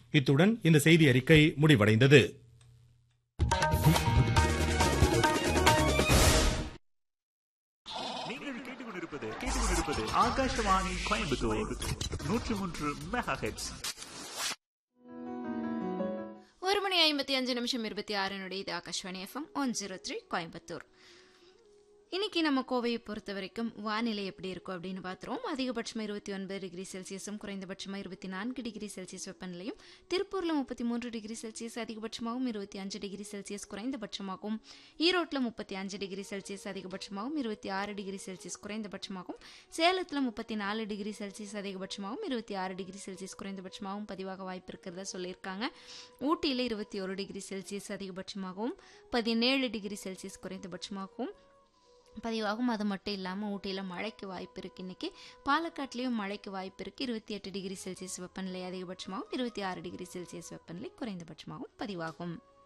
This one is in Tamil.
இத்துடன் இந்த செய்தி அறிக்கை முடிவடைந்தது நீங்கள் கேட்டுக்கொண்டிருப்பது கேட்டுக்கொண்டிருப்பது ஆகாஷவாணி கோயம்புத்தூர் நூற்றி மூன்று மெகா ஹெட்ஸ் ஒரு மணி ஐம்பத்தி அஞ்சு நிமிஷம் இருபத்தி ஆறுனுடைய இது Akashvani FM one zero three Coimbatore இன்னைக்கு நம்ம கோவையை பொறுத்த வரைக்கும் வானிலை எப்படி இருக்கும் அப்படின்னு பார்த்துருவோம் அதிகபட்சமாக இருபத்தி ஒன்பது டிகிரி செல்சியஸும் குறைந்தபட்சமாக இருபத்தி நான்கு டிகிரி செல்சியஸ் வெப்பநிலையும் திருப்பூரில் முப்பத்தி மூன்று டிகிரி செல்சியஸ் அதிகபட்சமாகவும் இருபத்தி அஞ்சு டிகிரி செல்சியஸ் குறைந்தபட்சமாகவும் ஈரோட்டில் முப்பத்தி அஞ்சு டிகிரி செல்சியஸ் அதிகபட்சமாகவும் இருபத்தி ஆறு டிகிரி செல்சியஸ் குறைந்தபட்சமாகவும் சேலத்தில் முப்பத்தி நாலு டிகிரி செல்சியஸ் அதிகபட்சமாகவும் இருபத்தி ஆறு டிகிரி செல்சியஸ் குறைந்தபட்சமாகவும் பதிவாக வாய்ப்பு இருக்கிறதா சொல்லியிருக்காங்க ஊட்டியில் இருபத்தி ஒரு டிகிரி செல்சியஸ் அதிகபட்சமாகவும் பதினேழு டிகிரி செல்சியஸ் குறைந்தபட்சமாகவும் பதிவாகும் அது மட்டும் இல்லாமல் ஊட்டியில் மழைக்கு வாய்ப்பு இருக்குது இன்றைக்கி பாலக்காட்லேயும் மழைக்கு வாய்ப்பு இருக்குது இருபத்தி எட்டு டிகிரி செல்சியஸ் வெப்பநிலை அதிகபட்சமாகவும் இருபத்தி ஆறு டிகிரி செல்சியஸ் வெப்பநிலை குறைந்தபட்சமாகவும் பதிவாகும்